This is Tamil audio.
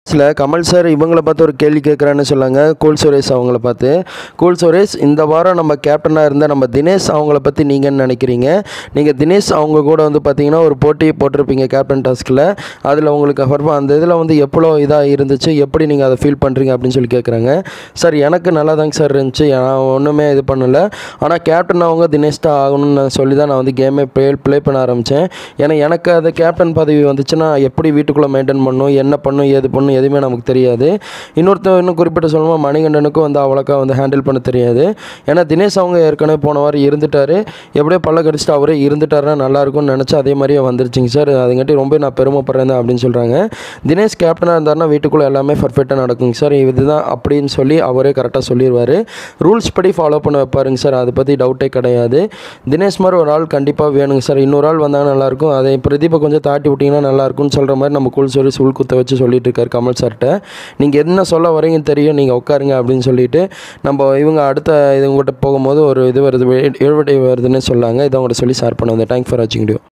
சில கமல் சார் இவங்கள பார்த்து ஒரு கேள்வி கேட்குறான்னு சொன்னாங்க கூல் சுரேஷ் அவங்கள பார்த்து கூல் சுரேஷ் இந்த வாரம் நம்ம கேப்டனாக இருந்த நம்ம தினேஷ் அவங்கள பற்றி நீங்கள் என்ன நினைக்கிறீங்க நீங்கள் தினேஷ் அவங்க கூட வந்து பார்த்தீங்கன்னா ஒரு போட்டி போட்டிருப்பீங்க கேப்டன் டாஸ்கில் அதில் உங்களுக்கு பர்ஃபார்ம் அந்த இதில் வந்து எவ்வளோ இதாக இருந்துச்சு எப்படி நீங்கள் அதை ஃபீல் பண்ணுறீங்க அப்படின்னு சொல்லி கேட்குறாங்க சார் எனக்கு நல்லா தாங்க சார் இருந்துச்சு நான் ஒன்றுமே இது பண்ணலை ஆனால் கேப்டன் அவங்க தினேஷ் தான் ஆகணும்னு நான் சொல்லி தான் நான் வந்து கேமே ப்ளே ப்ளே பண்ண ஆரம்பித்தேன் ஏன்னா எனக்கு அது கேப்டன் பதவி வந்துச்சுன்னா எப்படி வீட்டுக்குள்ளே மெயின்டைன் பண்ணும் என்ன பண்ணும் ஏது பண்ணும் எதுவுமே நமக்கு தெரியாது இன்னொருத்தர் இன்னும் குறிப்பிட்டு சொல்லணுமா மணிகண்டனுக்கும் வந்து அவ்வளோக்கா வந்து ஹேண்டில் பண்ண தெரியாது ஏன்னா தினேஷ் அவங்க ஏற்கனவே போன வாரம் இருந்துட்டார் எப்படியோ பல்ல கடிச்சிட்டு அவரே இருந்துட்டாருன்னா நல்லாயிருக்கும்னு நினச்சி அதே மாதிரியே வந்துருச்சுங்க சார் அதுங்காட்டி ரொம்ப நான் பெருமைப்படுறேன் தான் அப்படின்னு சொல்கிறாங்க தினேஷ் கேப்டனாக இருந்தாருன்னா வீட்டுக்குள்ளே எல்லாமே பர்ஃபெக்டாக நடக்குங்க சார் இதுதான் அப்படின்னு சொல்லி அவரே கரெக்டாக சொல்லிடுவார் ரூல்ஸ் படி ஃபாலோ பண்ண வைப்பாருங்க சார் அதை பற்றி டவுட்டே கிடையாது தினேஷ் மாதிரி ஒரு ஆள் கண்டிப்பாக வேணுங்க சார் இன்னொரு ஆள் வந்தாங்கன்னா நல்லாயிருக்கும் அதை பிரதீபை கொஞ்சம் தாட்டி விட்டிங்கன்னா நல்லாயிருக்கும்னு சொல்கிற மாதிரி நம்ம கூல் சொல்லி சுல் குத்த வச்சு சொல்லிட்டு இருக்காரு கமல் சார்கிட்ட நீங்கள் என்ன சொல்ல வரீங்கன்னு தெரியும் நீங்கள் உட்காருங்க அப்படின்னு சொல்லிட்டு நம்ம இவங்க அடுத்த இது உங்கள்கிட்ட போகும்போது ஒரு இது வருது எழுவடை வருதுன்னு சொல்லாங்க இதை உங்கள்கிட்ட சொல்லி ஷேர் பண்ண வந்தேன் தேங்க் ஃபார் வாட்சிங் வீடியோ